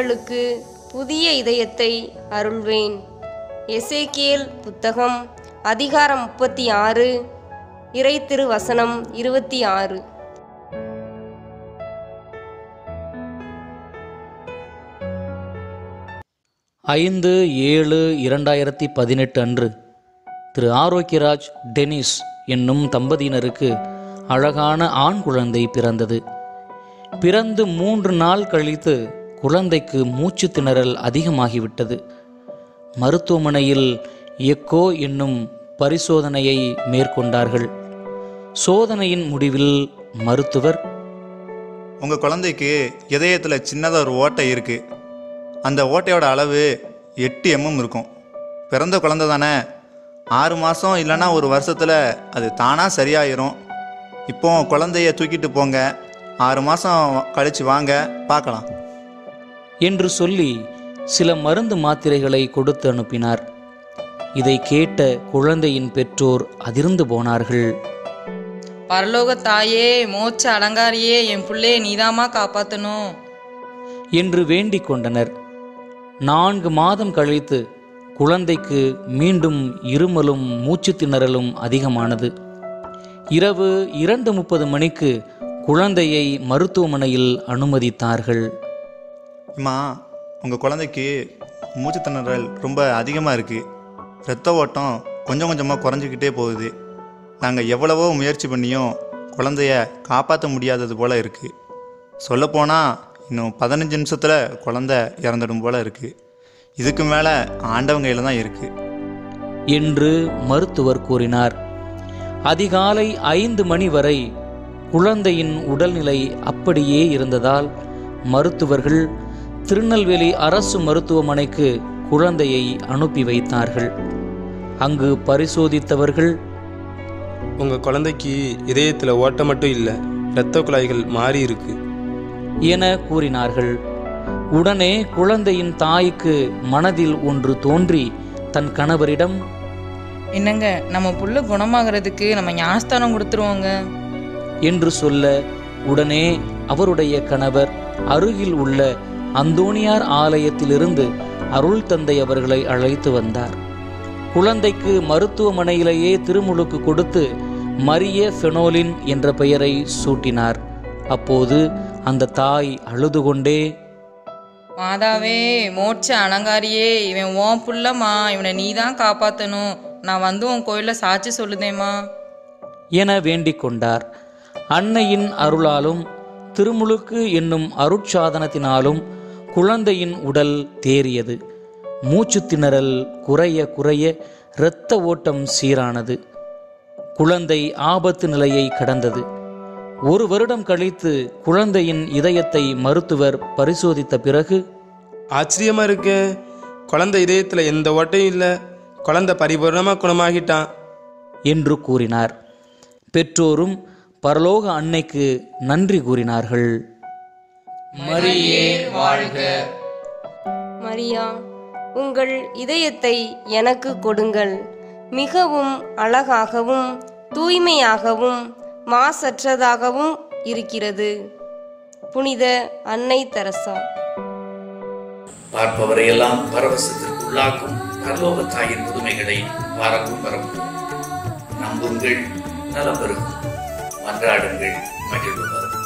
உங்களுக்கு புதிய இதயத்தை அருள்வேன் எசேக்கியேல் புத்தகம் அதிகாரம் முப்பத்தி ஆறு இறை திருவசனம் இருபத்தி ஆறு ஐந்து ஏழு இரண்டாயிரத்தி பதினெட்டு அன்று திரு ஆரோக்கியராஜ் டெனிஸ் என்னும் தம்பதியினருக்கு அழகான ஆண் குழந்தை பிறந்தது பிறந்து மூன்று நாள் கழித்து குழந்தைக்கு மூச்சு திணறல் அதிகமாகிவிட்டது மருத்துவமனையில் எக்கோ என்னும் பரிசோதனையை மேற்கொண்டார்கள் சோதனையின் முடிவில் மருத்துவர் உங்கள் குழந்தைக்கு இதயத்தில் சின்னதாக ஒரு ஓட்டை இருக்குது அந்த ஓட்டையோட அளவு எட்டு எம்எம் இருக்கும் பிறந்த குழந்தை தானே ஆறு மாதம் இல்லைன்னா ஒரு வருஷத்தில் அது தானாக சரியாயிரும் இப்போ குழந்தைய தூக்கிட்டு போங்க ஆறு மாதம் கழித்து வாங்க பார்க்கலாம் என்று சொல்லி சில மருந்து மாத்திரைகளை கொடுத்து அனுப்பினார் இதை கேட்ட குழந்தையின் பெற்றோர் அதிர்ந்து போனார்கள் பரலோக தாயே மோட்ச அலங்காரியே என் புள்ளைய நீதாம்மா காப்பாத்தணும் என்று வேண்டிக் கொண்டனர் நான்கு மாதம் கழித்து குழந்தைக்கு மீண்டும் இருமலும் மூச்சு திணறலும் அதிகமானது இரவு இரண்டு முப்பது மணிக்கு குழந்தையை மருத்துவமனையில் அனுமதித்தார்கள் அம்மா உங்கள் குழந்தைக்கு மூச்சு திணறல் ரொம்ப அதிகமாக இருக்குது இரத்த ஓட்டம் கொஞ்சம் கொஞ்சமாக குறைஞ்சிக்கிட்டே போகுது நாங்கள் எவ்வளவோ முயற்சி பண்ணியும் குழந்தைய காப்பாற்ற முடியாதது போல் இருக்குது சொல்லப்போனால் இன்னும் பதினஞ்சு நிமிஷத்தில் குழந்தை இறந்துடும் போல் இருக்குது இதுக்கு மேலே ஆண்டவங்க கையில் தான் இருக்குது என்று மருத்துவர் கூறினார் அதிகாலை ஐந்து மணி வரை குழந்தையின் உடல்நிலை அப்படியே இருந்ததால் மருத்துவர்கள் திருநெல்வேலி அரசு மருத்துவமனைக்கு குழந்தையை அனுப்பி வைத்தார்கள் அங்கு பரிசோதித்தவர்கள் உங்கள் குழந்தைக்கு இதயத்தில் ஓட்டம் மட்டும் இல்லை இரத்த குழாய்கள் மாறி இருக்கு என கூறினார்கள் உடனே குழந்தையின் தாய்க்கு மனதில் ஒன்று தோன்றி தன் கணவரிடம் என்னங்க நம்ம புள்ள குணமாகறதுக்கு நம்ம ஞாஸ்தானம் கொடுத்துருவோங்க என்று சொல்ல உடனே அவருடைய கணவர் அருகில் உள்ள அந்தோணியார் ஆலயத்திலிருந்து அருள் தந்தை அவர்களை அழைத்து வந்தார் குழந்தைக்கு மருத்துவமனையிலேயே திருமுழுக்கு கொடுத்து மரிய ஃபெனோலின் என்ற பெயரை சூட்டினார் அப்போது அந்த தாய் அழுது கொண்டே மாதாவே மோட்ச அலங்காரியே இவன் உன் புள்ளம்மா இவனை நீ தான் காப்பாத்தணும் நான் வந்து உன் கோயிலில் சாட்சி சொல்லுதேம்மா என வேண்டிக் கொண்டார் அன்னையின் அருளாலும் திருமுழுக்கு என்னும் அருட்சாதனத்தினாலும் குழந்தையின் உடல் தேறியது மூச்சு திணறல் குறைய குறைய இரத்த ஓட்டம் சீரானது குழந்தை ஆபத்து நிலையை கடந்தது ஒரு வருடம் கழித்து குழந்தையின் இதயத்தை மருத்துவர் பரிசோதித்த பிறகு ஆச்சரியமாக இருக்கே குழந்தை இதயத்தில் எந்த ஓட்டையும் இல்லை குழந்தை பரிபூர்ணமாக குணமாகிட்டான் என்று கூறினார் பெற்றோரும் பரலோக அன்னைக்கு நன்றி கூறினார்கள் மரியா உங்கள் இதயத்தை எனக்கு கொடுங்கள் மிகவும் அழகாகவும் தூய்மையாகவும் மாசற்றதாகவும் இருக்கிறது புனித அன்னை தெரசா பார்ப்பவரையெல்லாம் பரவசத்திற்கு உள்ளாக்கும் பரலோக தாயின் புதுமைகளை பாரக்கும் பரப்பும் நம்புங்கள் நலம் பெறும் மன்றாடுங்கள் மகிழ்வு வரும்